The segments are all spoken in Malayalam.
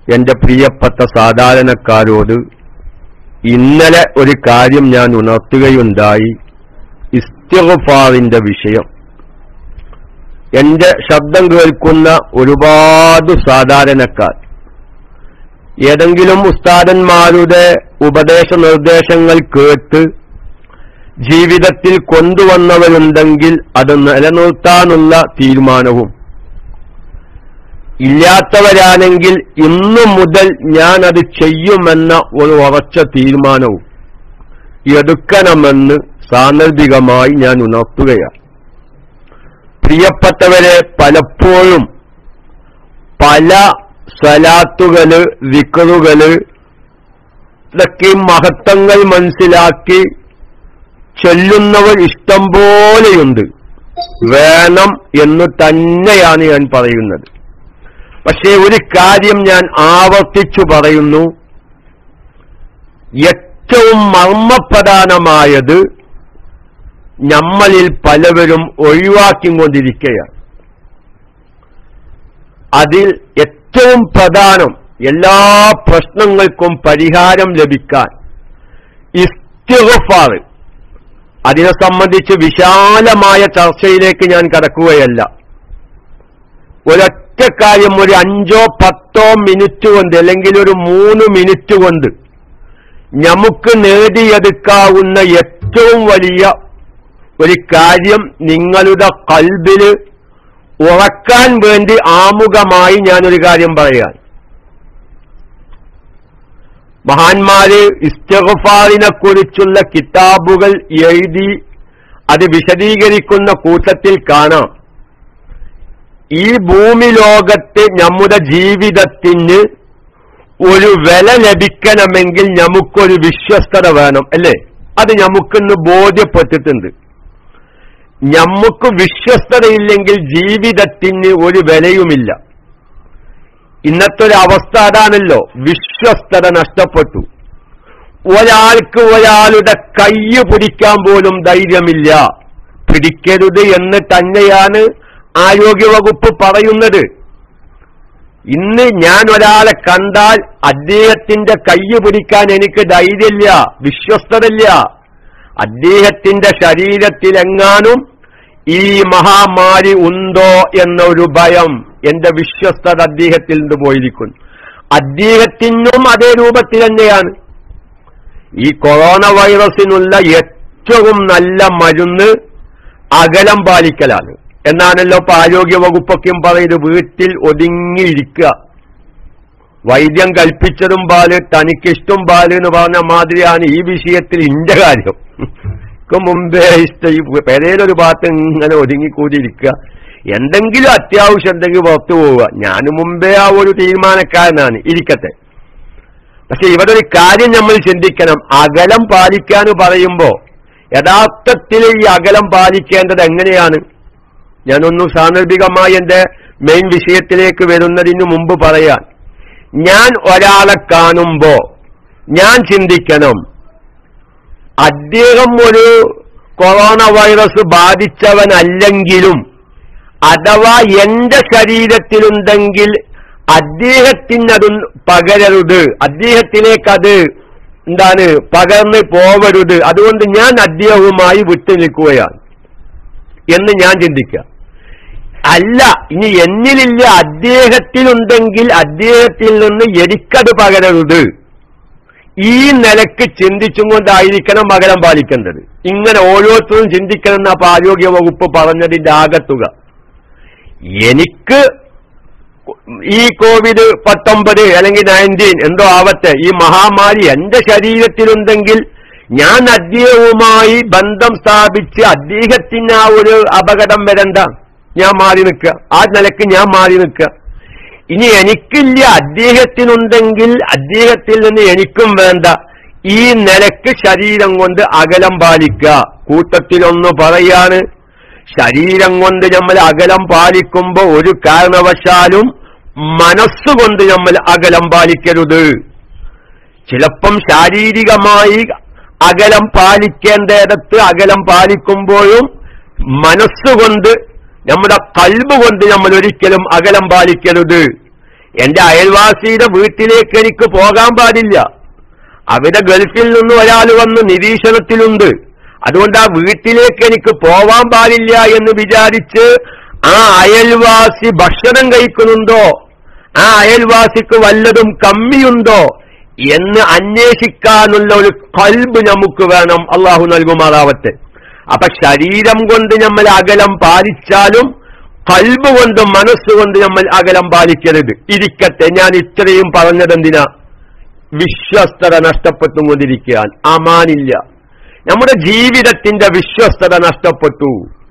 എന്റെ പ്രിയപ്പെട്ട സാധാരണക്കാരോട് ഇന്നലെ ഒരു കാര്യം ഞാൻ ഉണർത്തുകയുണ്ടായി ഇസ്തിഗ്ഫാറിന്റെ വിഷയം എന്റെ ശബ്ദം കേൾക്കുന്ന ഒരുപാട് സാധാരണക്കാർ ഏതെങ്കിലും ഉസ്താദന്മാരുടെ ഉപദേശ നിർദ്ദേശങ്ങൾ കേട്ട് ജീവിതത്തിൽ കൊണ്ടുവന്നവരുണ്ടെങ്കിൽ അത് നിലനിർത്താനുള്ള തീരുമാനവും ഇല്ലാത്തവരാണെങ്കിൽ ഇന്നു മുതൽ ഞാൻ അത് ചെയ്യുമെന്ന ഒരു ഉറച്ച തീരുമാനവും എടുക്കണമെന്ന് സാന്ദർഭികമായി ഞാൻ ഉണർത്തുകയാണ് പ്രിയപ്പെട്ടവരെ പലപ്പോഴും പല സലാത്തുകള് വിക്കറുകള് ഇതൊക്കെ മഹത്വങ്ങൾ മനസ്സിലാക്കി ചൊല്ലുന്നവർ ഇഷ്ടം പോലെയുണ്ട് വേണം എന്ന് തന്നെയാണ് ഞാൻ പറയുന്നത് പക്ഷേ ഒരു കാര്യം ഞാൻ ആവർത്തിച്ചു പറയുന്നു ഏറ്റവും മർമ്മപ്രധാനമായത് നമ്മളിൽ പലവരും ഒഴിവാക്കിക്കൊണ്ടിരിക്കുകയാണ് അതിൽ ഏറ്റവും പ്രധാനം എല്ലാ പ്രശ്നങ്ങൾക്കും പരിഹാരം ലഭിക്കാൻ ഇസ്തിഗ്ഫാർ അതിനെ സംബന്ധിച്ച് വിശാലമായ ചർച്ചയിലേക്ക് ഞാൻ കടക്കുകയല്ല ഒരൊറ്റ കാര്യം ഒരു അഞ്ചോ പത്തോ മിനിറ്റ് കൊണ്ട് അല്ലെങ്കിൽ ഒരു മൂന്ന് മിനിറ്റ് കൊണ്ട് നമുക്ക് നേടിയെടുക്കാവുന്ന ഏറ്റവും വലിയ ഒരു കാര്യം നിങ്ങളുടെ കൽബില് ഉറക്കാൻ വേണ്ടി ആമുഖമായി ഞാനൊരു കാര്യം പറയാൻ മഹാന്മാര് ഇസ്തഗഫാറിനെ കുറിച്ചുള്ള കിതാബുകൾ എഴുതി അത് വിശദീകരിക്കുന്ന കൂട്ടത്തിൽ കാണാം ഈ ഭൂമി ലോകത്ത് നമ്മുടെ ജീവിതത്തിന് ഒരു വില ലഭിക്കണമെങ്കിൽ നമുക്കൊരു വിശ്വസ്തത വേണം അല്ലേ അത് നമുക്കിന്ന് ബോധ്യപ്പെട്ടിട്ടുണ്ട് നമുക്ക് വിശ്വസ്തതയില്ലെങ്കിൽ ജീവിതത്തിന് ഒരു വിലയുമില്ല ഇന്നത്തെ ഒരു അവസ്ഥ അതാണല്ലോ വിശ്വസ്തത നഷ്ടപ്പെട്ടു ഒരാൾക്ക് ഒരാളുടെ കയ്യ് പിടിക്കാൻ പോലും ധൈര്യമില്ല പിടിക്കരുത് എന്ന് തന്നെയാണ് ആരോഗ്യവകുപ്പ് പറയുന്നത് ഇന്ന് ഞാൻ ഒരാളെ കണ്ടാൽ അദ്ദേഹത്തിന്റെ കയ്യ് പിടിക്കാൻ എനിക്ക് ധൈര്യമില്ല വിശ്വസ്തതയില്ല അദ്ദേഹത്തിന്റെ ശരീരത്തിലെങ്ങാനും ഈ മഹാമാരി ഉണ്ടോ എന്നൊരു ഭയം എന്റെ വിശ്വസ്തത അദ്ദേഹത്തിൽ നിന്ന് പോയിരിക്കുന്നു അദ്ദേഹത്തിനും അതേ രൂപത്തിൽ തന്നെയാണ് ഈ കൊറോണ വൈറസിനുള്ള ഏറ്റവും നല്ല മരുന്ന് അകലം പാലിക്കലാണ് എന്നാണല്ലോ ഇപ്പൊ ആരോഗ്യ വകുപ്പൊക്കെയും പറയുന്നത് വീട്ടിൽ ഒതുങ്ങിയിരിക്കുക വൈദ്യം കൽപ്പിച്ചതും പാല് തനിക്കിഷ്ടം പാല് എന്ന് പറഞ്ഞ മാതിരിയാണ് ഈ വിഷയത്തിൽ ഇന്റെ കാര്യം എനിക്ക് മുമ്പേ ഇഷ്ടം ഈ പെരയിലൊരു ഭാഗത്ത് ഇങ്ങനെ ഒതുങ്ങിക്കൂടിയിരിക്കുക എന്തെങ്കിലും അത്യാവശ്യം എന്തെങ്കിലും പുറത്തു പോവുക ഞാൻ മുമ്പേ ആ ഒരു തീരുമാനക്കാരനാണ് ഇരിക്കട്ടെ പക്ഷെ ഇവിടെ ഒരു കാര്യം നമ്മൾ ചിന്തിക്കണം അകലം പാലിക്കാന്ന് പറയുമ്പോ യഥാർത്ഥത്തിൽ ഈ അകലം പാലിക്കേണ്ടത് എങ്ങനെയാണ് ഞാനൊന്നു സാന്ദർഭികമായി എന്റെ മെയിൻ വിഷയത്തിലേക്ക് വരുന്നതിന് മുമ്പ് പറയാൻ ഞാൻ ഒരാളെ കാണുമ്പോ ഞാൻ ചിന്തിക്കണം അദ്ദേഹം ഒരു കൊറോണ വൈറസ് ബാധിച്ചവനല്ലെങ്കിലും അഥവാ എന്റെ ശരീരത്തിലുണ്ടെങ്കിൽ അദ്ദേഹത്തിനത് പകരരുത് അദ്ദേഹത്തിലേക്ക് അത് എന്താണ് പകർന്ന് പോവരുത് അതുകൊണ്ട് ഞാൻ അദ്ദേഹവുമായി വിട്ടു നിൽക്കുകയാണ് എന്ന് ഞാൻ ചിന്തിക്കുക അല്ല ഇനി എന്നിലില്ല അദ്ദേഹത്തിലുണ്ടെങ്കിൽ അദ്ദേഹത്തിൽ നിന്ന് എനിക്കത് പകരരുത് ഈ നിലക്ക് ചിന്തിച്ചും കൊണ്ടായിരിക്കണം മകരം പാലിക്കേണ്ടത് ഇങ്ങനെ ഓരോരുത്തരും ചിന്തിക്കണം എന്ന ആരോഗ്യ വകുപ്പ് പറഞ്ഞതിന്റെ ആകത്തുക എനിക്ക് ഈ കോവിഡ് പത്തൊമ്പത് അല്ലെങ്കിൽ നയൻറ്റീൻ എന്തോ ആവട്ടെ ഈ മഹാമാരി എന്റെ ശരീരത്തിലുണ്ടെങ്കിൽ ഞാൻ അദ്ദേഹവുമായി ബന്ധം സ്ഥാപിച്ച് അദ്ദേഹത്തിന് ആ ഒരു അപകടം വരണ്ട ഞാൻ മാറി നിൽക്കുക ആ നിലക്ക് ഞാൻ മാറി നിൽക്കുക ഇനി എനിക്കില്ല അദ്ദേഹത്തിനുണ്ടെങ്കിൽ അദ്ദേഹത്തിൽ നിന്ന് എനിക്കും വേണ്ട ഈ നിലക്ക് ശരീരം കൊണ്ട് അകലം പാലിക്കുക കൂട്ടത്തിലൊന്ന് പറയാണ് ശരീരം കൊണ്ട് നമ്മൾ അകലം പാലിക്കുമ്പോൾ ഒരു കാരണവശാലും മനസ്സുകൊണ്ട് നമ്മൾ അകലം പാലിക്കരുത് ചിലപ്പം ശാരീരികമായി അകലം പാലിക്കേണ്ടിടത്ത് അകലം പാലിക്കുമ്പോഴും മനസ്സുകൊണ്ട് നമ്മുടെ കൽബ് കൊണ്ട് നമ്മൾ ഒരിക്കലും അകലം പാലിക്കരുത് എന്റെ അയൽവാസിയുടെ വീട്ടിലേക്ക് എനിക്ക് പോകാൻ പാടില്ല അവിടെ ഗൾഫിൽ നിന്ന് ഒരാൾ വന്ന് നിരീക്ഷണത്തിലുണ്ട് അതുകൊണ്ട് ആ വീട്ടിലേക്ക് എനിക്ക് പോവാൻ പാടില്ല എന്ന് വിചാരിച്ച് ആ അയൽവാസി ഭക്ഷണം കഴിക്കുന്നുണ്ടോ ആ അയൽവാസിക്ക് വല്ലതും കമ്മിയുണ്ടോ എന്ന് അന്വേഷിക്കാനുള്ള ഒരു കൽബ് നമുക്ക് വേണം അള്ളാഹു നൽകുമാറാവട്ടെ അപ്പൊ ശരീരം കൊണ്ട് നമ്മൾ അകലം പാലിച്ചാലും കൽബ് കൊണ്ടും മനസ്സുകൊണ്ട് നമ്മൾ അകലം പാലിക്കരുത് ഇരിക്കട്ടെ ഞാൻ ഇത്രയും പറഞ്ഞതെന്തിനാ വിശ്വസ്തത നഷ്ടപ്പെട്ടുകൊണ്ടിരിക്കാൻ അമാനില്ല നമ്മുടെ ജീവിതത്തിന്റെ വിശ്വസ്തത നഷ്ടപ്പെട്ടു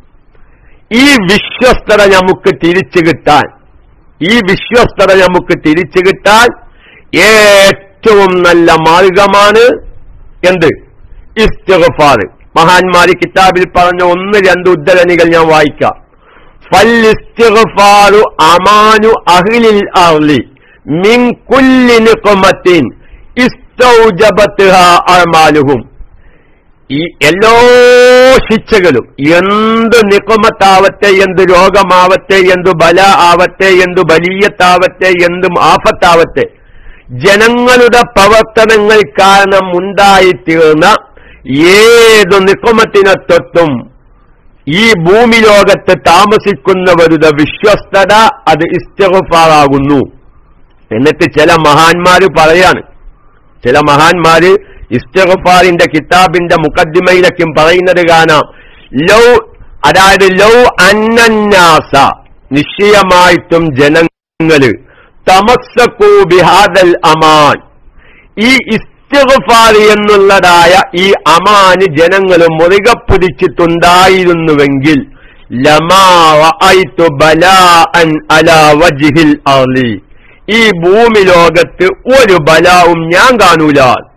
ഈ വിശ്വസ്തത നമുക്ക് തിരിച്ചു കിട്ടാൻ ഈ വിശ്വസ്തത നമുക്ക് തിരിച്ചു കിട്ടാൻ ഏറ്റവും നല്ല മാർഗമാണ് എന്ത് ഇസ്തിഗ്ഫാർ മഹാന്മാര് കിതാബിൽ പറഞ്ഞ ഒന്ന് രണ്ട് ഉദ്ധരണികൾ ഞാൻ വായിക്കാം ഫൽ ഇസ്തിഗ്ഫാറു അമാനു അഹ്ലിൽ അർളി മിൻ കുല്ലി നിഖമത്തിൻ ഇസ്തൗജബത്ഹാ അഅമാലുഹും ഈ എല്ലാ ശിക്ഷകളും എന്ത് നിക്കുമത്താവട്ടെ എന്ത് രോഗമാവട്ടെ എന്ത് ബല ആവട്ടെ എന്ത് ബലീയത്താവട്ടെ എന്ത് ആഫത്താവട്ടെ ജനങ്ങളുടെ പ്രവർത്തനങ്ങൾ കാരണം ഉണ്ടായിത്തീർന്ന ഏതു നിക്കുമത്തിനെ തൊട്ടും ഈ ഭൂമി ലോകത്ത് താമസിക്കുന്നവരുടെ വിശ്വസ്തത അത് ഇസ്തഫാറാകുന്നു എന്നിട്ട് ചില മഹാന്മാര് പറയാണ് ചില മഹാന്മാര് ഇസ്തഫാറിന്റെ കിതാബിന്റെ മുക്കദ്ദിമയിലൊക്കെയും പറയുന്നത് കാണാം ലൗ അതായത് ലൗ അന്നന്യാസ നിശ്ചയമായിട്ടും ജനങ്ങള് തമസ്സക്കൂ ബിഹാദൽ അമാൻ ഈ ഇസ്തിഗ്ഫാർ എന്നുള്ളതായ ഈ അമാന് ജനങ്ങൾ മുറുകെ പിടിച്ചിട്ടുണ്ടായിരുന്നുവെങ്കിൽ ലമാ റഅയ്തു ബലാഅൻ അലാ വജ്ഹിൽ അർളി ഈ ഭൂമി ലോകത്ത് ഒരു ബലാവും ഞാൻ കാണൂല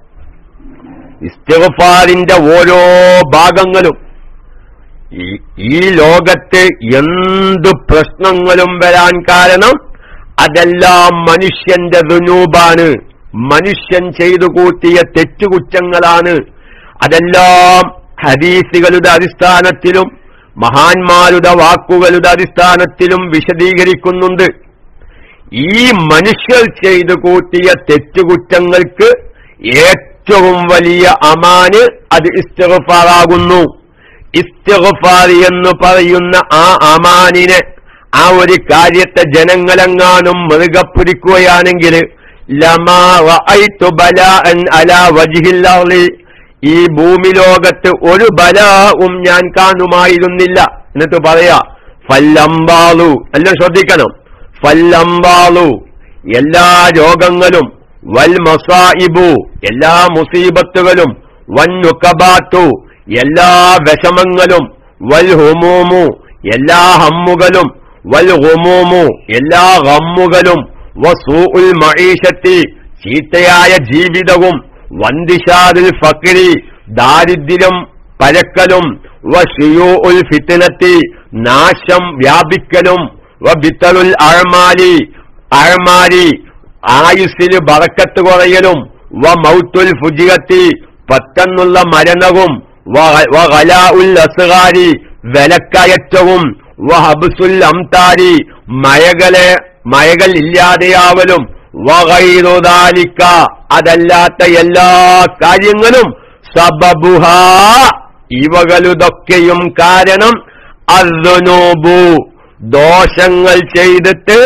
ഇസ്തിഗ്ഫാറിന്റെ ഓരോ ഭാഗങ്ങളും ഈ- ഈ ലോകത്ത് എന്ത് പ്രശ്നങ്ങളും വരാൻ കാരണം അതെല്ലാം മനുഷ്യന്റെ ദുനൂബാണ് മനുഷ്യൻ ചെയ്തു കൂട്ടിയ തെറ്റുകുറ്റങ്ങളാണ് അതെല്ലാം ഹദീസുകളുടെ അടിസ്ഥാനത്തിലും മഹാന്മാരുടെ വാക്കുകളുടെ അടിസ്ഥാനത്തിലും വിശദീകരിക്കുന്നുണ്ട് ഈ മനുഷ്യർ ചെയ്തു കൂട്ടിയ തെറ്റുകുറ്റങ്ങൾക്ക് ഏറ്റവും വലിയ അമാന് അത് ഇസ്തിഗ്ഫാറാകുന്നു ഇസ്തിഗ്ഫാർ എന്ന് പറയുന്ന ആ അമാനിനെ ആ ഒരു കാര്യത്തെ ജനങ്ങളെങ്ങാനും മുറുകെ പിടിക്കുകയാണെങ്കിൽ ലമാ റഅയ്തു ബലാഅൻ അലാ വജ്ഹിൽ അർളി ഈ ഭൂമി ലോകത്ത് ഒരു ബലാവും ഞാൻ കാണുമായിരുന്നില്ല എന്നിട്ട് പറയാ ഫല്ലംബാലു എല്ലാം ശ്രദ്ധിക്കണം ഫല്ലംബാലു എല്ലാ രോഗങ്ങളും വൽ മസായിബു എല്ലാ മുസീബത്തുകളും വൻ നുക്കബാത്തു എല്ലാ വിഷമങ്ങളും വൽ ഹുമൂമു എല്ലാ ഹമ്മുകളും വൽ ഹുമൂമു എല്ലാ ഹമ്മുകളും വസൂഉൽ മഈഷത്തി ചീത്തയായ ജീവിതവും വന്ദിഷാദിൽ ഫക്രി ദാരിദ്ര്യം പരക്കലും വഷിയൂഉൽ ഫിത്നത്തി നാശം വ്യാപിക്കലും വബിത്തലുൽ അഴമാലി അഴമാലി ആയുസ്സിൽ ബറക്കത്ത് കുറയലും വ മൗത്തുൽ ഫുജിയത്തി പത്തെന്നുള്ള മരണവും വലാഉൽ അസുകാരി വിലക്കയറ്റവും വ ഹബ്സുൽ അംതാരി മഴകളെ മഴകൾ ഇല്ലാതെയാവലും വകൈറുദാലിക്ക അതല്ലാത്ത എല്ലാ കാര്യങ്ങളും സബബുഹ ഇവകളുതൊക്കെയും കാരണം അദ്നൂബു ദോഷങ്ങൾ ചെയ്തിട്ട്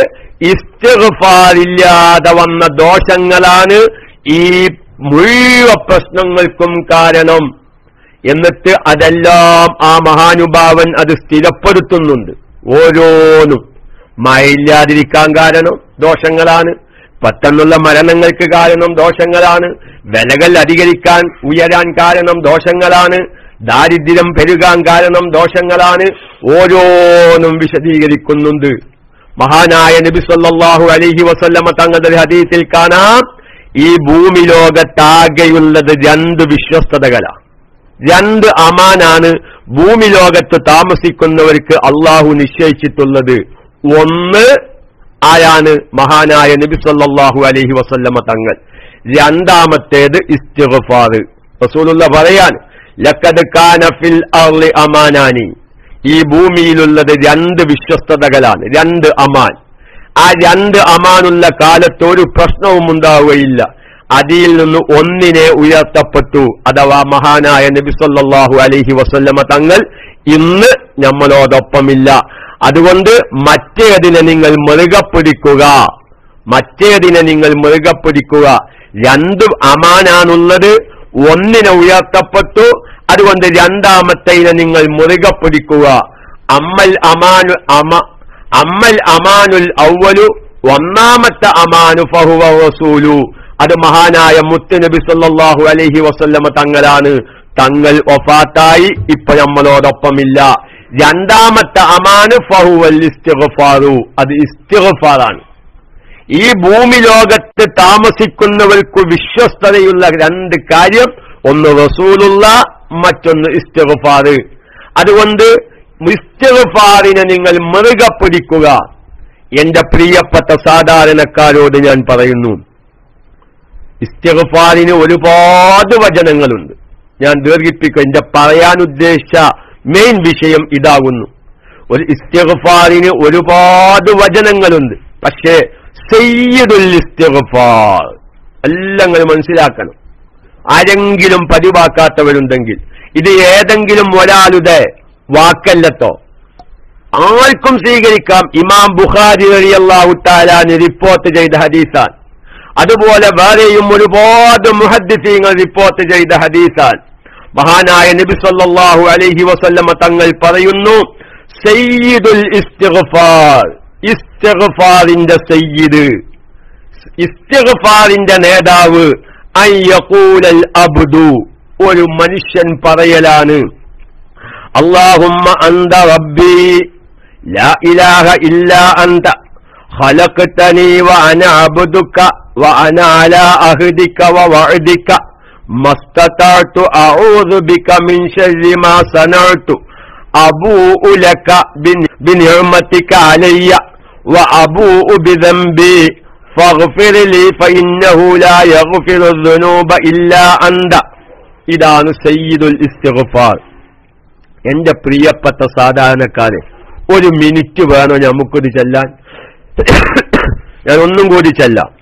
ഇസ്തിഗ്ഫാറില്ലാതെ വന്ന ദോഷങ്ങളാണ് ഈ മുഴുവൻ പ്രശ്നങ്ങൾക്കും കാരണം എന്നിട്ട് അതെല്ലാം ആ മഹാനുഭാവൻ അത് സ്ഥിരപ്പെടുത്തുന്നുണ്ട് ഓരോന്നും മഴയില്ലാതിരിക്കാൻ കാരണം ദോഷങ്ങളാണ് പെട്ടെന്നുള്ള മരണങ്ങൾക്ക് കാരണം ദോഷങ്ങളാണ് വിലകൾ അധികരിക്കാൻ ഉയരാൻ കാരണം ദോഷങ്ങളാണ് ദാരിദ്ര്യം പെരുകാൻ കാരണം ദോഷങ്ങളാണ് ഓരോന്നും വിശദീകരിക്കുന്നുണ്ട് മഹാനായ നബി സല്ലല്ലാഹു അലൈഹി വസല്ലമ തങ്ങളുടെ ഹദീസിൽ കാണാം ഈ ഭൂമി ലോകത്താകെയുള്ളത് രണ്ട് വിശ്വസ്തതകളാണ് രണ്ട് അമാനാണ് ഭൂമി ലോകത്ത് താമസിക്കുന്നവർക്ക് അള്ളാഹു നിശ്ചയിച്ചിട്ടുള്ളത് ഒന്ന് ആരാണ് മഹാനായ നബി സല്ലല്ലാഹു അലൈഹി വസല്ലമ തങ്ങൾ രണ്ടാമത്തേത് ഇസ്തിഗ്ഫാർ റസൂലുള്ള പറയാൻ ലക്കത് കാന ഫിൽ അർളി അമാനാനി ഈ ഭൂമിയിലുള്ളത് രണ്ട് വിശ്വസ്തതകളാണ് രണ്ട് അമാൻ ആ രണ്ട് അമാനുള്ള കാലത്ത് ഒരു പ്രശ്നവും ഉണ്ടാവുകയില്ല അതിൽ നിന്ന് ഒന്നിനെ ഉയർത്തപ്പെട്ടു അഥവാ മഹാനായ നബി സല്ലല്ലാഹു അലൈഹി വസല്ലമ തങ്ങൾ ഇന്ന് നമ്മളോടൊപ്പമില്ല അതുകൊണ്ട് മറ്റേതിനെ നിങ്ങൾ മുറുകെ പിടിക്കുക മറ്റേതിനെ നിങ്ങൾ മുറുകെ പിടിക്കുക രണ്ട് അമാനാണുള്ളത് ഒന്നിനെ ഉയർത്തപ്പെട്ടു അതുകൊണ്ട് രണ്ടാമത്തേനെ നിങ്ങൾ മുറുകെ പിടിക്കുക അമ്മൽ അമാനു അമ അമ്മൽ അമാനുൽ ഔവലു ഒന്നാമത്തെ അമാനു ഫഹുവ റസൂലു അത് മഹാനായ മുത്ത് നബി സല്ലല്ലാഹു അലൈഹി വസല്ലമ തങ്ങളാണ് തങ്ങൾ ഒഫാത്തായി ഇപ്പൊ നമ്മളോടൊപ്പമില്ല രണ്ടാമത്തെ അമാന് ഫഹുവൽ ഇസ്തിഗ്ഫാറു അത് ഇസ്തിഗ്ഫാറാണ് ഈ ഭൂമി ലോകത്ത് താമസിക്കുന്നവർക്ക് വിശ്വസ്തതയുള്ള രണ്ട് കാര്യം ഒന്ന് റസൂലുള്ള മറ്റൊന്ന് ഇസ്തിഗ്ഫാറ് അതുകൊണ്ട് ഇസ്തിഗ്ഫാറിനെ നിങ്ങൾ മുറുകെ പിടിക്കുക എന്റെ പ്രിയപ്പെട്ട സാധാരണക്കാരോട് ഞാൻ പറയുന്നു ഇസ്തിഗ്ഫാറിന് ഒരുപാട് വചനങ്ങളുണ്ട് ഞാൻ ദീർഘിപ്പിക്കും എന്റെ പറയാൻ ഉദ്ദേശിച്ച മെയിൻ വിഷയം ഇതാകുന്നു ഒരു ഇസ്തിഗ്ഫാറിന് ഒരുപാട് വചനങ്ങളുണ്ട് പക്ഷേ സയ്യിദുൽ ഇസ്തിഗ്ഫാർ എല്ലാം നിങ്ങൾ മനസ്സിലാക്കണം ആരെങ്കിലും പതിവാക്കാത്തവരുണ്ടെങ്കിൽ ഇത് ഏതെങ്കിലും ഒരാളുടെ വാക്കല്ലത്തോ ആർക്കും സ്വീകരിക്കാം ഇമാം ബുഖാരി റളിയല്ലാഹു താലാന് റിപ്പോർട്ട് ചെയ്ത ഹദീസാൻ അതുപോലെ വേറെയും ഒരുപാട് മുഹദ്ദിസീങ്ങൾ റിപ്പോർട്ട് ചെയ്ത ഹദീസാൻ മഹാനായ നബി സല്ലല്ലാഹു അലൈഹി വസല്ലമ തങ്ങൾ പറയുന്നു സയ്യിദുൽ ഇസ്തിഗ്ഫാർ ഇസ്തിഗ്ഫാറിന്റെ സയ്യിദ് ഇസ്തിഗ്ഫാറിന്റെ നേതാവ് അൻ യഖൂലൽ അബ്ദു ഒരു മനുഷ്യൻ പറയലാണ് അല്ലാഹുമ്മ അന്ത റബ്ബി ലാ ഇലാഹ ഇല്ലാ അന്ത خلقتني وأنا عبدك وأنا على عهدك ووعدك ما استطعت أعوذ بك من شر ما صنعت أبوء لك بن- بنعمتك علي وأبوء بذنبي فاغفر لي فإنه لا يغفر الذنوب إلا أنت ഇതാണ് സയ്യിദുൽ ഇസ്തിഗ്ഫാർ എന്റെ പ്രിയപ്പെട്ട സാധാരണക്കാരെ ഒരു മിനിറ്റ് വേണോ നമുക്കൊരു ചെല്ലാൻ ഞാൻ ഒന്നും കൂടി ചെല്ലാം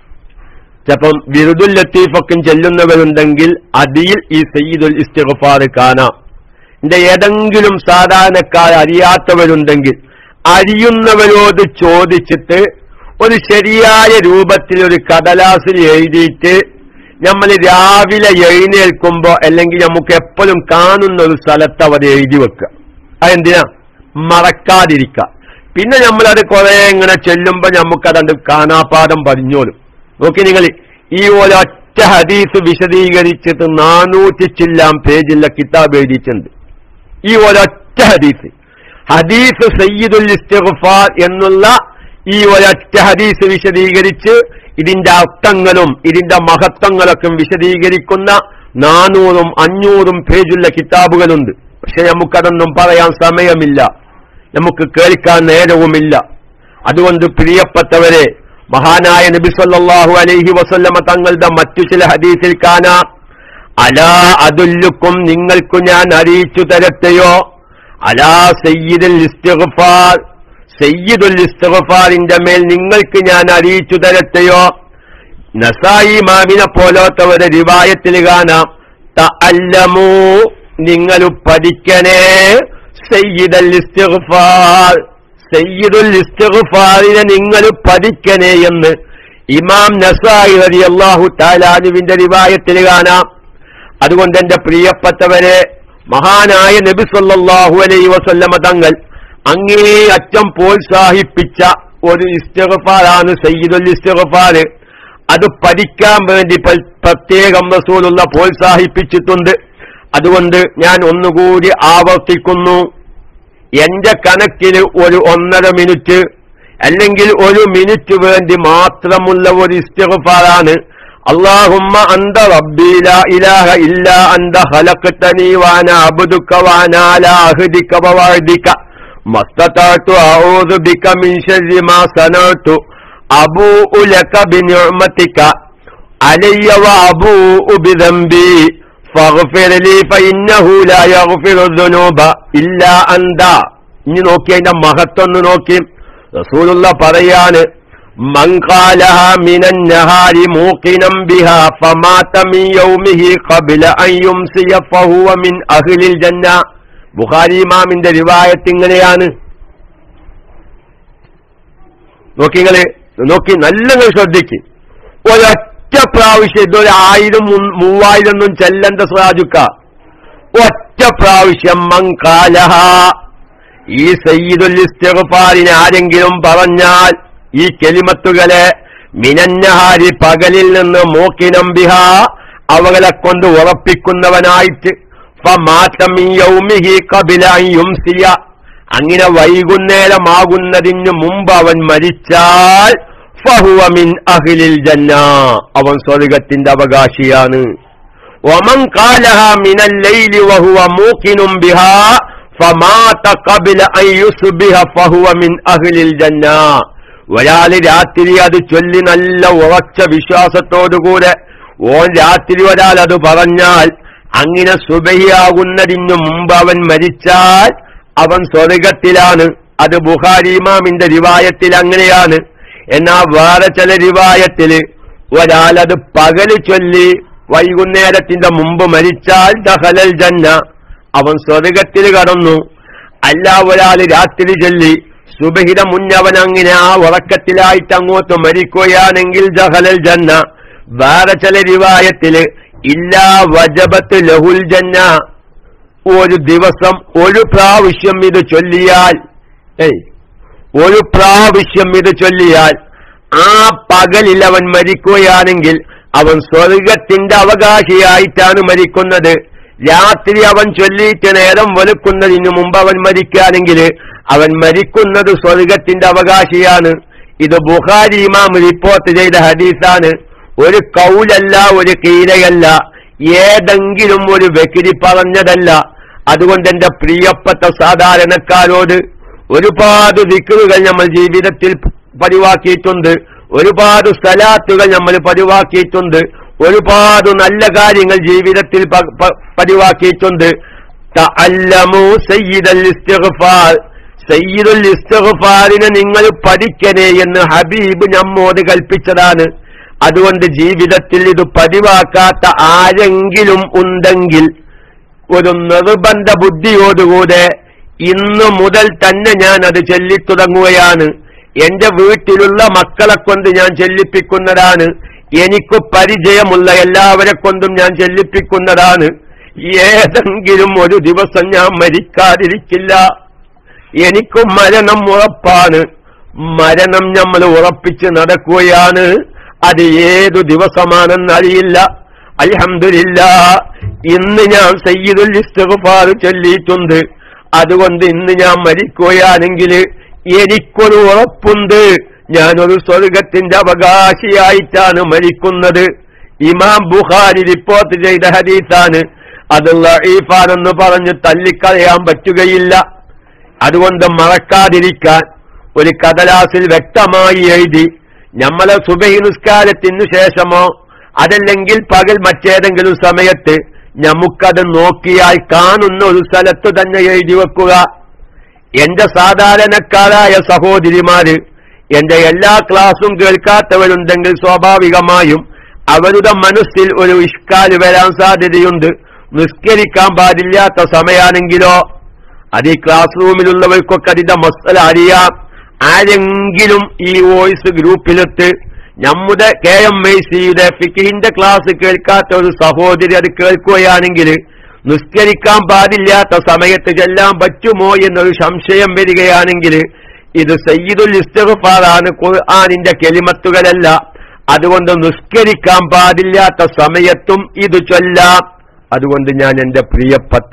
ചിലപ്പം വിരുദുൽ ലത്തീഫൊക്കെ ചെല്ലുന്നവരുണ്ടെങ്കിൽ അതിൽ ഈ സയ്യിദുൽ ഇസ്തിഗ്ഫാർ കാണാം എന്റെ ഏതെങ്കിലും സാധാരണക്കാർ അറിയാത്തവരുണ്ടെങ്കിൽ അറിയുന്നവരോട് ചോദിച്ചിട്ട് ഒരു ശരിയായ രൂപത്തിൽ ഒരു കടലാസിൽ എഴുതിയിട്ട് നമ്മൾ രാവിലെ എഴുന്നേൽക്കുമ്പോ അല്ലെങ്കിൽ നമുക്ക് എപ്പോഴും കാണുന്ന ഒരു സ്ഥലത്ത് അവർ എഴുതി വെക്കുക അതെന്തിനാ മറക്കാതിരിക്കുക പിന്നെ നമ്മളത് കുറെ ഇങ്ങനെ ചെല്ലുമ്പോ നമുക്കതണ്ട് കാണാപ്പാടം പതിഞ്ഞോളും നോക്കി നിങ്ങൾ ഈ ഒരൊറ്റ ഹദീസ് വിശദീകരിച്ചിട്ട് നാനൂറ്റി ചില്ലാം പേജില്ല കിതാബ് എഴുതിയിട്ടുണ്ട് ഈ ഒരൊറ്റ ഹദീസ് ഹദീസ് സയ്യിദുൽ ഇസ്തിഗ്ഫാർ എന്നുള്ള ഈ ഒരൊറ്റ ഹദീസ് വിശദീകരിച്ച് ഇതിന്റെ അർത്ഥങ്ങളും ഇതിന്റെ മഹത്വങ്ങളൊക്കെ വിശദീകരിക്കുന്ന നാനൂറും അഞ്ഞൂറും പേജുള്ള കിതാബുകളുണ്ട് പക്ഷെ നമുക്കതൊന്നും പറയാൻ സമയമില്ല നമുക്ക് കേൾക്കാൻ നേരവുമില്ല അതുകൊണ്ട് പ്രിയപ്പെട്ടവരെ മഹാനായ നബി സല്ലല്ലാഹു അലൈഹി വസല്ലമ തങ്ങളുടെ മറ്റു ചില ഹദീസിൽ കാണാം അലാ അതുല്ലുക്കും നിങ്ങൾക്കു ഞാൻ അറിയിച്ചു തരട്ടെയോ അലാ സയ്യിദുൽ ഇസ്തിഗ്ഫാർ സയ്യിദുൽ ഇസ്തിഗ്ഫാറിന്റെ മേൽ നിങ്ങൾക്ക് ഞാൻ അറിയിച്ചു തരട്ടെയോ നസായി മാമിനെ പോലോത്തവരെ റിവായത്തിൽ കാണാം തഅല്ലമൂ നിങ്ങൾ പഠിക്കണേ സയ്യിദൽ ഇസ്തിഗ്ഫാർ സയ്യിദുൽ ഇസ്തിഗ്ഫാറിനെ നിങ്ങൾ പഠിക്കണേ എന്ന് ഇമാം നസായി റളിയല്ലാഹു താലാനുവിന്റെ റിവായത്തിൽ കാണാം അതുകൊണ്ട് എന്റെ പ്രിയപ്പെട്ടവരെ മഹാനായ നബി സല്ലല്ലാഹു അലൈഹി വസല്ലമ തങ്ങൾ അങ്ങേ അറ്റം പ്രോത്സാഹിപ്പിച്ച ഒരു ഇസ്തിഗ്ഫാറാണ് സയ്യിദുൽ ഇസ്തിഗ്ഫാർ അത് പഠിക്കാൻ വേണ്ടി പ- പ്രത്യേകം റസൂലുള്ള പ്രോത്സാഹിപ്പിച്ചിട്ടുണ്ട് അതുകൊണ്ട് ഞാൻ ഒന്നുകൂടി ആവർത്തിക്കുന്നു എന്റെ കണക്കിന് ഒരു ഒന്നര മിനിറ്റ് അല്ലെങ്കിൽ ഒരു മിനിറ്റ് വേണ്ടി മാത്രമുള്ള ഒരു ഇസ്തിഗ്ഫാറാണ് അള്ളാഹുമ്മ അന്ത റബ്ബി ലാ ഇലാഹ ഇല്ലാ അന്ത ഖലഖ്തനി വാന അബ്ദുക വാന അലാ അഹ്ദിക വവഅദിക മസ്തതഅതു അഊദു ബിക മിൻ ശർരി മാ സനഅതു അബൂഉ ലക ബിനിഅമതിക അലയ്യ വഅബൂഉ ബിദംബി ഫഗ്ഫിർ ലി ഫഇന്നഹു ലാ യഗ്ഫിറു ദുനൂബ ഇല്ലാ അന്ത ഇനി നോക്കി അതിന്റെ മഹത്വം ഒന്ന് നോക്കി റസൂലുള്ള പറയാണ് മങ്കാലഹ മിനൻ നഹാരി മൂക്കിനം ബിഹ ഫമാത മിൻ യൗമിഹി ഖബ്ല അൻ യുംസിയ ഫഹുവ മിൻ അഹ്ലിൽ ജന്ന ബുഖാരി ഇമാമിന്റെ റിവായത്ത് ഇങ്ങനെയാണ് നോക്കിങ്ങള് നോക്കി നല്ല ശ്രദ്ധിക്ക് ഒരൊറ്റ പ്രാവശ്യം ഇതൊരു ആയിരം മു- മൂവായിരം ഒന്നും ചെല്ലണ്ട സ്രാജുക്ക ഒറ്റ പ്രാവശ്യം മങ്കാലഹ ഈ സയ്യിദുൽ ഇസ്തിഗ്ഫാറിനെ ആരെങ്കിലും പറഞ്ഞാൽ ഈ കെലിമത്തുകളെ മിനന്നഹാരി പകലിൽ നിന്ന് മൂക്കിനംബിഹ അവകളെ കൊണ്ട് ഉറപ്പിക്കുന്നവനായിട്ട് ഫമാതം മിൻ യൗമിഹി ഖബല അൻ യുംസിയ അങ്ങനെ വൈകുന്നേരമാകുന്നതിന് മുമ്പ് അവൻ മരിച്ചാൽ ഫഹുവ മിൻ അഹ്ലിൽ ജന്ന അവൻ സ്വർഗത്തിന്റെ അവകാശിയാണ് ومن قالها من الليل وهو موقن بها فمات قبل أن يصبح فهو من أهل الجنة ഒരാള് രാത്രി അത് ചൊല്ലി നല്ല ഉറച്ച വിശ്വാസത്തോടുകൂടെ ഓൻ രാത്രി ഒരാൾ അത് പറഞ്ഞാൽ അങ്ങനെ സുബഹിയാകുന്നതിനു മുമ്പ് അവൻ മരിച്ചാൽ അവൻ സ്വർഗത്തിലാണ് അത് ബുഹാരി ഇമാമിന്റെ റിവായത്തിൽ അങ്ങനെയാണ് എന്നാ വേറെ ചില റിവായത്തില് ഒരാളത് പകല് ചൊല്ലി വൈകുന്നേരത്തിന്റെ മുമ്പ് മരിച്ചാൽ ദഹലൽ ജന്ന അവൻ സ്വർഗത്തിൽ കടന്നു അല്ല ഒരാൾ രാത്രി ചൊല്ലി സുബഹിത മുന്നവൻ അങ്ങനെ ആ ഉറക്കത്തിലായിട്ട് അങ്ങോട്ട് മരിക്കുകയാണെങ്കിൽ ദഹലൽ ജന്ന വേറെ ചില റിവായത്തില് ഇല്ലാ വജബത്ത് ലഹുൽ ജന്ന ഒരു ദിവസം ഒരു പ്രാവശ്യം ഇത് ചൊല്ലിയാൽ ഏയ് ഒരു പ്രാവശ്യം ഇത് ചൊല്ലിയാൽ ആ പകലിൽ അവൻ മരിക്കുകയാണെങ്കിൽ അവൻ സ്വർഗത്തിന്റെ അവകാശിയായിട്ടാണ് മരിക്കുന്നത് രാത്രി അവൻ ചൊല്ലിയിട്ട് നേരം വെളുക്കുന്നതിന് മുമ്പ് അവൻ മരിക്കുകയാണെങ്കിൽ അവൻ മരിക്കുന്നത് സ്വർഗത്തിന്റെ അവകാശിയാണ് ഇത് ബുഖാരി ഇമാം റിപ്പോർട്ട് ചെയ്ത ഹദീസാണ് ഒരു കൗലല്ല ഒരു കീരയല്ല ഏതെങ്കിലും ഒരു വ്യക്തി പറഞ്ഞതല്ല അതുകൊണ്ട് എന്റെ പ്രിയപ്പെട്ട സാധാരണക്കാരോട് ഒരുപാട് ദിക്കുകൾ നമ്മൾ ജീവിതത്തിൽ പതിവാക്കിയിട്ടുണ്ട് ഒരുപാട് സ്ഥലാത്തുകൾ നമ്മൾ പതിവാക്കിയിട്ടുണ്ട് ഒരുപാട് നല്ല കാര്യങ്ങൾ ജീവിതത്തിൽ പ- പ- പതിവാക്കിയിട്ടുണ്ട് തഅല്ലമു സയ്യിദൽ ഇസ്തിഗ്ഫാർ സയ്യിദുൽ ഇസ്തിഗ്ഫാറിനെ നിങ്ങൾ പഠിക്കണേ എന്ന് ഹബീബ് നമ്മോട് കൽപ്പിച്ചതാണ് അതുകൊണ്ട് ജീവിതത്തിൽ ഇത് പതിവാക്കാത്ത ആരെങ്കിലും ഉണ്ടെങ്കിൽ ഒരു നിർബന്ധ ബുദ്ധിയോടുകൂടെ ഇന്നു മുതൽ തന്നെ ഞാൻ അത് ചൊല്ലിത്തുടങ്ങുകയാണ് എന്റെ വീട്ടിലുള്ള മക്കളെ കൊണ്ട് ഞാൻ ചെല്ലിപ്പിക്കുന്നതാണ് എനിക്ക് പരിചയമുള്ള എല്ലാവരെ കൊണ്ടും ഞാൻ ചെല്ലിപ്പിക്കുന്നതാണ് ഏതെങ്കിലും ഒരു ദിവസം ഞാൻ മരിക്കാതിരിക്കില്ല എനിക്ക് മരണം ഉറപ്പാണ് മരണം നമ്മൾ ഉറപ്പിച്ച് നടക്കുകയാണ് അത് ഏതു ദിവസമാണെന്നറിയില്ല അൽഹംദുലില്ല ഇന്ന് ഞാൻ സയ്യിദുൽ ഇസ്തിഗ്ഫാർ ചൊല്ലിയിട്ടുണ്ട് അതുകൊണ്ട് ഇന്ന് ഞാൻ മരിക്കുകയാണെങ്കിൽ എനിക്കൊരു ഉറപ്പുണ്ട് ഞാനൊരു സ്വർഗത്തിന്റെ അവകാശിയായിട്ടാണ് മരിക്കുന്നത് ഇമാം ബുഖാരി റിപ്പോർട്ട് ചെയ്ത ഹദീസാണ് അത് ലഈഫാണെന്ന് പറഞ്ഞ് തള്ളിക്കളയാൻ പറ്റുകയില്ല അതുകൊണ്ട് മറക്കാതിരിക്കാൻ ഒരു കടലാസിൽ വ്യക്തമായി എഴുതി നമ്മളെ സുബഹി നിസ്കാരത്തിനു ശേഷമോ അതല്ലെങ്കിൽ പകൽ മറ്റേതെങ്കിലും സമയത്ത് നമുക്കത് നോക്കിയാൽ കാണുന്ന ഒരു സ്ഥലത്ത് തന്നെ എഴുതി വെക്കുക എന്റെ സാധാരണക്കാരായ സഹോദരിമാര് എന്റെ എല്ലാ ക്ലാസും കേൾക്കാത്തവരുണ്ടെങ്കിൽ സ്വാഭാവികമായും അവരുടെ മനസ്സിൽ ഒരു ഇഷ്കാല് വരാൻ സാധ്യതയുണ്ട് നിസ്കരിക്കാൻ പാടില്ലാത്ത സമയാണെങ്കിലോ അത് ഈ ക്ലാസ് റൂമിലുള്ളവർക്കൊക്കെ അതിന്റെ മസല അറിയാം ആരെങ്കിലും ഈ വോയിസ് ഗ്രൂപ്പിലിട്ട് നമ്മുടെ കെ എം ഐ സിയുടെ ഫിക്കിഹിന്റെ ക്ലാസ് കേൾക്കാത്ത ഒരു സഹോദരി അത് കേൾക്കുകയാണെങ്കിൽ നിസ്കരിക്കാൻ പാടില്ലാത്ത സമയത്ത് ചെല്ലാൻ പറ്റുമോ എന്നൊരു സംശയം വരികയാണെങ്കിൽ ഇത് സയ്യിദുൽ ഇസ്തഫാറാണ് ഖുർആാനിന്റെ കെലിമത്തുകളല്ല അതുകൊണ്ട് നിസ്കരിക്കാൻ പാടില്ലാത്ത സമയത്തും ഇത് ചൊല്ലാം അതുകൊണ്ട് ഞാൻ എന്റെ പ്രിയപ്പെട്ട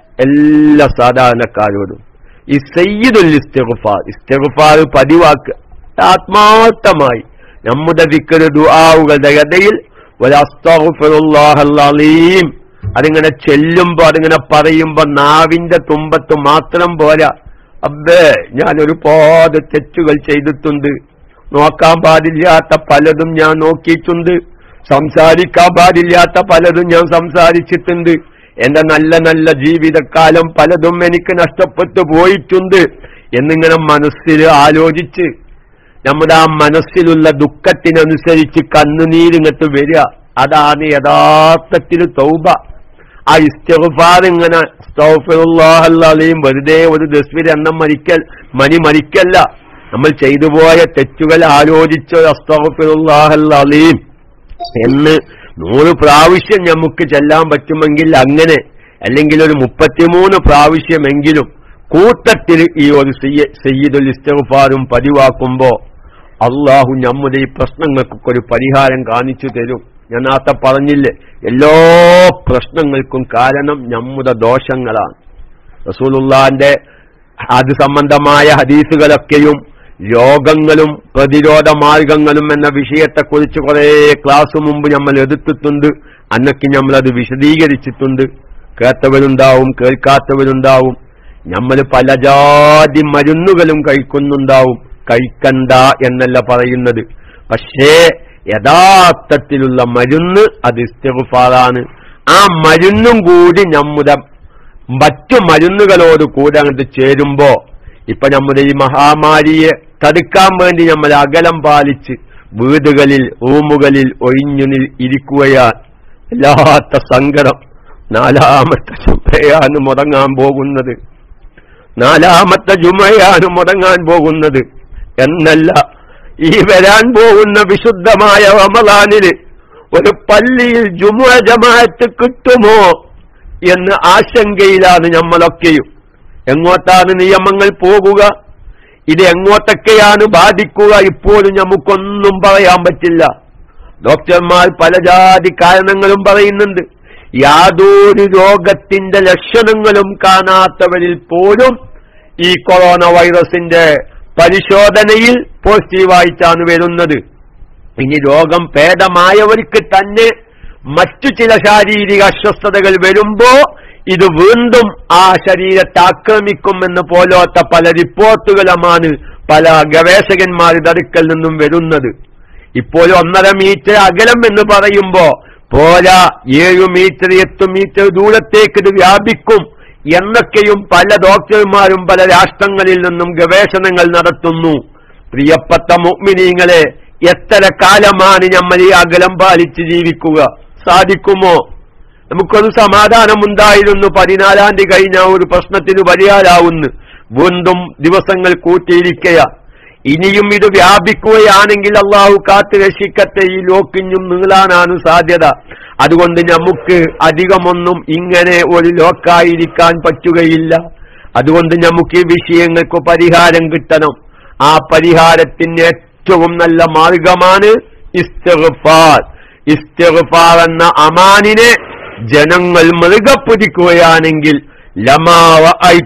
എല്ലാ സാധാരണക്കാരോടും ഈ സയ്യിദുൽ ഇസ്തിഗ്ഫാർ ഇസ്തിഗ്ഫാർ പതിവാക്കുക ആത്മാർത്ഥമായി നമ്മുടെ വിക്കര് ദുആവുകളുടെ ഗതയിൽ അലീം അതിങ്ങനെ ചെല്ലുമ്പോ അതിങ്ങനെ പറയുമ്പോ നാവിന്റെ തുമ്പത്ത് മാത്രം പോരാ അബ്ബേ ഞാൻ ഒരുപാട് തെറ്റുകൾ ചെയ്തിട്ടുണ്ട് നോക്കാൻ പാടില്ലാത്ത പലതും ഞാൻ നോക്കിയിട്ടുണ്ട് സംസാരിക്കാൻ പാടില്ലാത്ത പലതും ഞാൻ സംസാരിച്ചിട്ടുണ്ട് എന്റെ നല്ല നല്ല ജീവിതകാലം പലതും എനിക്ക് നഷ്ടപ്പെട്ടു പോയിട്ടുണ്ട് എന്നിങ്ങനെ മനസ്സിൽ ആലോചിച്ച് നമ്മുടെ ആ മനസ്സിലുള്ള ദുഃഖത്തിനനുസരിച്ച് കണ്ണുനീരിങ്ങട്ട് വരിക അതാണ് യഥാർത്ഥത്തിൽ തൗബ ആ ഇസ്തഫാർ ഇങ്ങനെ അലീം വെറുതെ ഒരു ദസ്വിർ എണ്ണം മരിക്കൽ മണി മരിക്കല്ല നമ്മൾ ചെയ്തു പോയ തെറ്റുകൾ ആലോചിച്ച് അലീം എന്ന് നൂറ് പ്രാവശ്യം നമുക്ക് ചെല്ലാൻ പറ്റുമെങ്കിൽ അങ്ങനെ അല്ലെങ്കിൽ ഒരു മുപ്പത്തിമൂന്ന് പ്രാവശ്യമെങ്കിലും കൂട്ടത്തിൽ ഈ ഒരു സയ്യിദുൽ ഇസ്തഫാറും പതിവാക്കുമ്പോ അള്ളാഹു നമ്മുടെ ഈ പ്രശ്നങ്ങൾക്കൊക്കെ ഒരു പരിഹാരം കാണിച്ചു തരും ഞാൻ നേരത്തെ പറഞ്ഞില്ലേ എല്ലാ പ്രശ്നങ്ങൾക്കും കാരണം നമ്മുടെ ദോഷങ്ങളാണ് റസൂലുള്ളാന്റെ അത് സംബന്ധമായ ഹദീസുകളൊക്കെയും രോഗങ്ങളും പ്രതിരോധ മാർഗങ്ങളും എന്ന വിഷയത്തെക്കുറിച്ച് കുറെ ക്ലാസ് മുമ്പ് നമ്മൾ എടുത്തിട്ടുണ്ട് അന്നൊക്കെ നമ്മളത് വിശദീകരിച്ചിട്ടുണ്ട് കേട്ടവരുണ്ടാവും കേൾക്കാത്തവരുണ്ടാവും നമ്മൾ പല ജാതി മരുന്നുകളും കഴിക്കുന്നുണ്ടാവും കഴിക്കണ്ട എന്നല്ല പറയുന്നത് പക്ഷേ യഥാർത്ഥത്തിലുള്ള മരുന്ന് അത് ഇസ്തിഗ്ഫാറാണ് ആ മരുന്നും കൂടി നമ്മുടെ മറ്റു മരുന്നുകളോട് കൂടെ അങ്ങോട്ട് ചേരുമ്പോ ഇപ്പൊ നമ്മുടെ ഈ മഹാമാരിയെ തടുക്കാൻ വേണ്ടി നമ്മൾ അകലം പാലിച്ച് വീടുകളിൽ റൂമുകളിൽ ഒഴിഞ്ഞു നി- ഇരിക്കുകയാൽ വല്ലാത്ത സങ്കടം നാലാമത്തെ ജുമയാണ് മുടങ്ങാൻ പോകുന്നത് നാലാമത്തെ ജുമയാണ് മുടങ്ങാൻ പോകുന്നത് എന്നല്ല ഈ വരാൻ പോകുന്ന വിശുദ്ധമായ റമദാനില് ഒരു പള്ളിയിൽ ജുമുഅ ജമാഅത്ത് കിട്ടുമോ എന്ന് ആശങ്കയിലാണ് നമ്മളൊക്കെയും എങ്ങോട്ടാണ് നിയമങ്ങൾ പോകുക ഇത് എങ്ങോട്ടൊക്കെയാണ് ബാധിക്കുക ഇപ്പോഴും നമുക്കൊന്നും പറയാൻ പറ്റില്ല ഡോക്ടർമാർ പല ജാതി കാരണങ്ങളും പറയുന്നുണ്ട് യാതൊരു രോഗത്തിന്റെ ലക്ഷണങ്ങളും കാണാത്തവരിൽ പോലും ഈ കൊറോണ വൈറസിന്റെ പരിശോധനയിൽ പോസിറ്റീവായിട്ടാണ് വരുന്നത് ഇനി രോഗം ഭേദമായവർക്ക് തന്നെ മറ്റു ചില ശാരീരിക അസ്വസ്ഥതകൾ വരുമ്പോ ഇത് വീണ്ടും ആ ശരീരത്തെ ആക്രമിക്കുമെന്ന് പോലോത്ത പല റിപ്പോർട്ടുകളുമാണ് പല ഗവേഷകന്മാരുടെ അടുക്കൽ നിന്നും വരുന്നത് ഇപ്പോൾ ഒന്നര മീറ്റർ അകലം എന്ന് പറയുമ്പോ പോരാ ഏഴു മീറ്റർ എട്ട് മീറ്റർ ദൂരത്തേക്ക് ഇത് വ്യാപിക്കും എന്നൊക്കെയും പല ഡോക്ടർമാരും പല രാഷ്ട്രങ്ങളിൽ നിന്നും ഗവേഷണങ്ങൾ നടത്തുന്നു പ്രിയപ്പെട്ട മുഗ്മിനീങ്ങളെ എത്ര കാലമാണ് നമ്മൾ ഈ അകലം പാലിച്ച് ജീവിക്കുക സാധിക്കുമോ നമുക്കൊരു സമാധാനമുണ്ടായിരുന്നു പതിനാലാം തീയതി കഴിഞ്ഞ ഒരു പ്രശ്നത്തിന് പരിഹാരാവുന്നു വീണ്ടും ദിവസങ്ങൾ കൂട്ടിയിരിക്കുക ഇനിയും ഇത് വ്യാപിക്കുകയാണെങ്കിൽ അള്ളാഹു കാത്തു രക്ഷിക്കട്ടെ ഈ ലോക്കിഞ്ഞും നീളാനാണ് സാധ്യത അതുകൊണ്ട് നമുക്ക് അധികമൊന്നും ഇങ്ങനെ ഒരു ലോക്കായിരിക്കാൻ പറ്റുകയില്ല അതുകൊണ്ട് നമുക്ക് ഈ വിഷയങ്ങൾക്ക് പരിഹാരം കിട്ടണം ആ പരിഹാരത്തിന് ഏറ്റവും നല്ല മാർഗമാണ് ഇസ്തിഗ്ഫാർ ഇസ്തിഗ്ഫാർ എന്ന അമാനിനെ ജനങ്ങൾ മുറുകെ പിടിക്കുകയാണെങ്കിൽ ലമാവ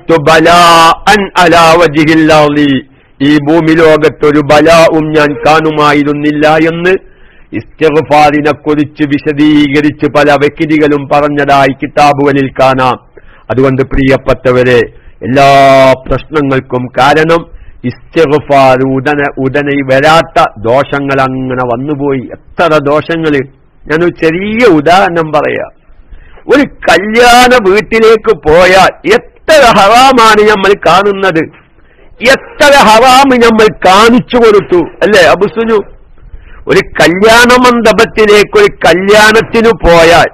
ബലാഅൻ അലാ വജ്ഹിൽ അർളി. ഈ ഭൂമി ലോകത്തൊരു ബലാവും ഞാൻ കാണുമായിരുന്നില്ല എന്ന് ഇസ്തിഗ്ഫാറിനെ കുറിച്ച് വിശദീകരിച്ച് പല വ്യക്തികളും പറഞ്ഞതായി കിതാബുകളിൽ കാണാം അതുകൊണ്ട് പ്രിയപ്പെട്ടവരെ എല്ലാ പ്രശ്നങ്ങൾക്കും കാരണം ഇസ്തിഗ്ഫാർ ഉടനെ ഉടനെ വരാത്ത ദോഷങ്ങൾ അങ്ങനെ വന്നുപോയി എത്ര ദോഷങ്ങൾ ഞാനൊരു ചെറിയ ഉദാഹരണം പറയാം ഒരു കല്യാണ വീട്ടിലേക്ക് പോയാൽ എത്ര ഹറാമാണ് നമ്മൾ കാണുന്നത് എത്ര ഹറാമ് നമ്മൾ കാണിച്ചു കൊടുത്തു അല്ലേ അബുസുനു ഒരു കല്യാണ മണ്ഡപത്തിലേക്ക് ഒരു കല്യാണത്തിനു പോയാൽ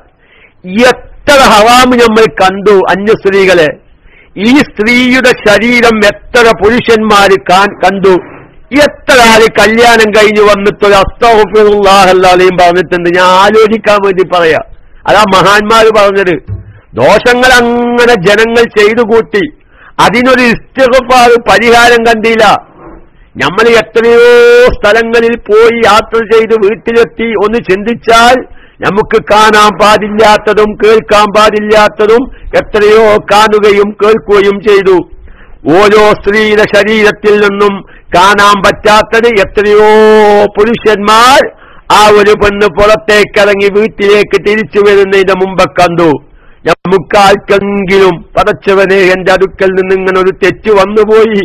എത്ര ഹറാമ് നമ്മൾ കണ്ടു അന്യ സ്ത്രീകളെ ഈ സ്ത്രീയുടെ ശരീരം എത്ര പുരുഷന്മാര് കാൺ- കണ്ടു എത്ര ആള് കല്യാണം കഴിഞ്ഞ് വന്നിട്ട് ഒരു അസ്തഫുല്ലാഹല്ലാലെയും പറഞ്ഞിട്ടുണ്ട് ഞാൻ ആലോചിക്കാൻ വേണ്ടി പറയാം അതാ മഹാന്മാര് പറഞ്ഞത് ദോഷങ്ങൾ അങ്ങനെ ജനങ്ങൾ ചെയ്തു കൂട്ടി അതിനൊരു ഇസ്തിഗ്ഫാർ പരിഹാരം കണ്ടില്ല നമ്മൾ എത്രയോ സ്ഥലങ്ങളിൽ പോയി യാത്ര ചെയ്ത് വീട്ടിലെത്തി ഒന്ന് ചിന്തിച്ചാൽ നമുക്ക് കാണാൻ പാടില്ലാത്തതും കേൾക്കാൻ പാടില്ലാത്തതും എത്രയോ കാണുകയും കേൾക്കുകയും ചെയ്തു ഓരോ സ്ത്രീയുടെ ശരീരത്തിൽ നിന്നും കാണാൻ പറ്റാത്തത് എത്രയോ പുരുഷന്മാർ ആ ഒരു പെണ്ണ് പുറത്തേക്കിറങ്ങി വീട്ടിലേക്ക് തിരിച്ചു വരുന്നതിന് മുമ്പ് കണ്ടു നമുക്കാർക്കെങ്കിലും പടച്ചവനെ എന്റെ അടുക്കൽ നിന്ന് ഇങ്ങനെ ഒരു തെറ്റ് വന്നുപോയി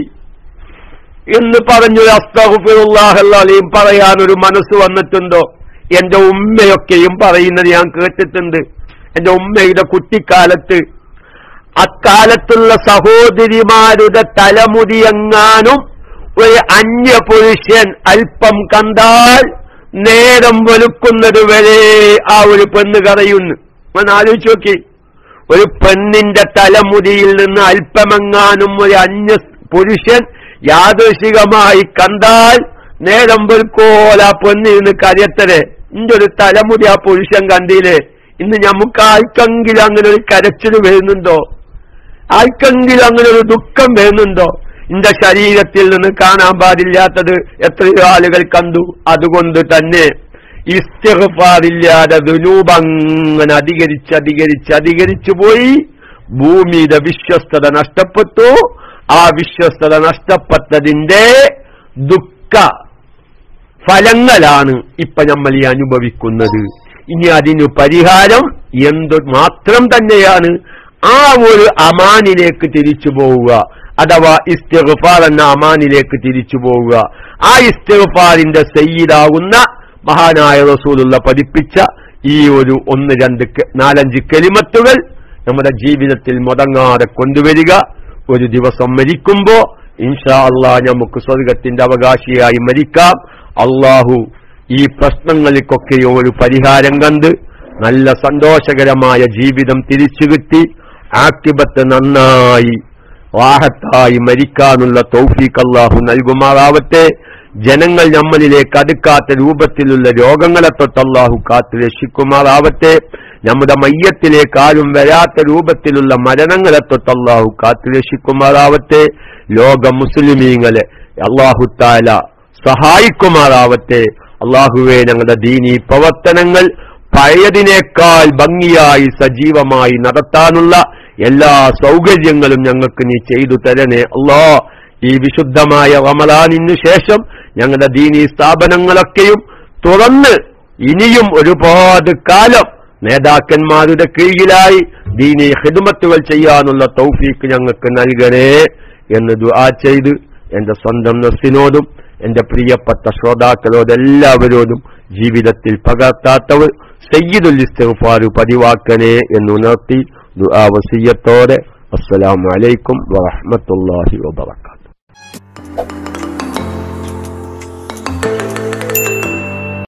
എന്ന് പറഞ്ഞു അസ്തഫുല്ലാഹല്ലാലെയും പറയാൻ ഒരു മനസ്സ് വന്നിട്ടുണ്ടോ എന്റെ ഉമ്മയൊക്കെയും പറയുന്നത് ഞാൻ കേട്ടിട്ടുണ്ട് എന്റെ ഉമ്മയുടെ കുട്ടിക്കാലത്ത് അക്കാലത്തുള്ള സഹോദരിമാരുടെ തലമുടിയെങ്ങാനും ഒരു അന്യപുരുഷൻ അല്പം കണ്ടാൽ നേരം വെളുക്കുന്നത് വരെ ആ ഒരു പെണ്ണ് കറയുന്നു ഒന്ന് ആലോചിച്ച് നോക്കി ഒരു പെണ്ണിന്റെ തലമുടിയിൽ നിന്ന് അല്പമെങ്ങാനും ഒരു അന്യ പുരുഷൻ യാദൃശികമായി കണ്ടാൽ നേരം വെളുക്കോല ആ പെണ്ണിൽ നിന്ന് കരയത്തരെ ഇന്റെ ഒരു തലമുടി ആ പുരുഷൻ കണ്ടില്ലേ ഇന്ന് നമുക്ക് ആർക്കെങ്കിലും അങ്ങനെ ഒരു കരച്ചിൽ വരുന്നുണ്ടോ ആർക്കെങ്കിലും അങ്ങനെ ഒരു ദുഃഖം വരുന്നുണ്ടോ ഇന്റെ ശരീരത്തിൽ നിന്ന് കാണാൻ പാടില്ലാത്തത് എത്രയോ ആളുകൾ കണ്ടു അതുകൊണ്ട് തന്നെ ഇസ്തിഗ്ഫാറില്ലാതെ ദുനൂപങ്ങനെ അധികരിച്ച് അധികരിച്ച് അധികരിച്ചു പോയി ഭൂമിയുടെ വിശ്വസ്തത നഷ്ടപ്പെട്ടു ആ വിശ്വസ്തത നഷ്ടപ്പെട്ടതിന്റെ ദുഃഖ ഫലങ്ങളാണ് ഇപ്പൊ നമ്മൾ ഈ അനുഭവിക്കുന്നത് ഇനി അതിനു പരിഹാരം എന്ത് മാത്രം തന്നെയാണ് ആ ഒരു അമാനിലേക്ക് തിരിച്ചു പോവുക അഥവാ ഇസ്തിഗ്ഫാർ എന്ന അമാനിലേക്ക് തിരിച്ചു പോവുക ആ ഇസ്തിഗ്ഫാറിന്റെ സയ്യിദാകുന്ന മഹാനായ റസൂലുള്ള പഠിപ്പിച്ച ഈ ഒരു ഒന്ന് രണ്ട് ക- നാലഞ്ച് കെലിമത്തുകൾ നമ്മുടെ ജീവിതത്തിൽ മുടങ്ങാതെ കൊണ്ടുവരിക ഒരു ദിവസം മരിക്കുമ്പോ ഇൻഷാ അള്ളാ നമുക്ക് സ്വർഗത്തിന്റെ അവകാശിയായി മരിക്കാം അള്ളാഹു ഈ പ്രശ്നങ്ങൾക്കൊക്കെയോ ഒരു പരിഹാരം കണ്ട് നല്ല സന്തോഷകരമായ ജീവിതം തിരിച്ചു കിട്ടി ആക്ടിബത്ത് നന്നായി വാഹത്തായി മരിക്കാനുള്ള തൗഫീഖ് അള്ളാഹു നൽകുമാറാവട്ടെ ജനങ്ങൾ നമ്മളിലേക്ക് അടുക്കാത്ത രൂപത്തിലുള്ള രോഗങ്ങളെ തൊട്ട് അള്ളാഹു കാത്തു രക്ഷിക്കുമാറാവട്ടെ നമ്മുടെ മയ്യത്തിലേക്ക് ആരും വരാത്ത രൂപത്തിലുള്ള മരണങ്ങളെ തൊട്ട് അള്ളാഹു കാത്തു രക്ഷിക്കുമാറാവട്ടെ ലോക മുസ്ലിമീങ്ങളെ അള്ളാഹു താല സഹായിക്കുമാറാവട്ടെ അള്ളാഹുവെ ഞങ്ങളുടെ ദീനീ പ്രവർത്തനങ്ങൾ പഴയതിനേക്കാൾ ഭംഗിയായി സജീവമായി നടത്താനുള്ള എല്ലാ സൗകര്യങ്ങളും ഞങ്ങൾക്ക് നീ ചെയ്തു തരണേ അള്ളാ ഈ വിശുദ്ധമായ റമലാനിനു ശേഷം ഞങ്ങളുടെ ദീനീ സ്ഥാപനങ്ങളൊക്കെയും തുറന്ന് ഇനിയും ഒരുപാട് കാലം നേതാക്കന്മാരുടെ കീഴിലായി ദീനീ ഹിദമത്തുകൾ ചെയ്യാനുള്ള തൗഫീക്ക് ഞങ്ങൾക്ക് നൽകണേ എന്ന് ദുആ ചെയ്ത് എന്റെ സ്വന്തം നഫ്സിനോടും എന്റെ പ്രിയപ്പെട്ട ശ്രോതാക്കളോടെല്ലാവരോടും ജീവിതത്തിൽ പകർത്താത്തവർ സയ്യിദുൽ ഇസ്തിഗ്ഫാർ പതിവാക്കണേ എന്നുണർത്തി ദുആ വസിയത്തോടെ അസ്സലാമു അലൈക്കും വറഹ്മത്തുള്ളാഹി വബറകാതുഹു